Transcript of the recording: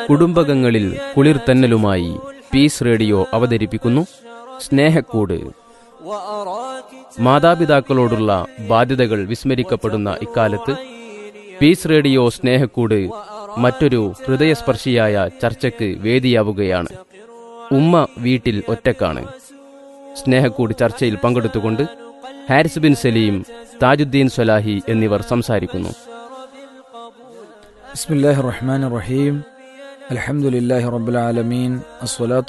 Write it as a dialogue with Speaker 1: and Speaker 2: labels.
Speaker 1: കുടുംബകങ്ങളിൽ കുളിർത്തന്നലുമായി piece radio അവതരിപ്പിക്കുന്നു സ്നേഹക്കൂട് മാതാപിതാക്കളോടുള്ള ബാധ്യതകൾ വിസ്മരിക്കപ്പെടുന്ന ഇക്കാലത്ത് പീസ് റേഡിയോ സ്നേഹക്കൂട് മറ്റൊരു ഹൃദയസ്പർശിയായ ചർച്ചയ്ക്ക് വേദിയാവുകയാണ് ഉമ്മ വീട്ടിൽ ഒറ്റക്കാണ് സ്നേഹക്കൂട് ചർച്ചയിൽ പങ്കെടുത്തുകൊണ്ട് ഹാരിസ് ബിൻ സലീം താജുദ്ദീൻ സ്വലാഹി എന്നിവർ സംസാരിക്കുന്നു
Speaker 2: بسم الله الرحمن الرحيم الحمد لله رب العالمين الصلاة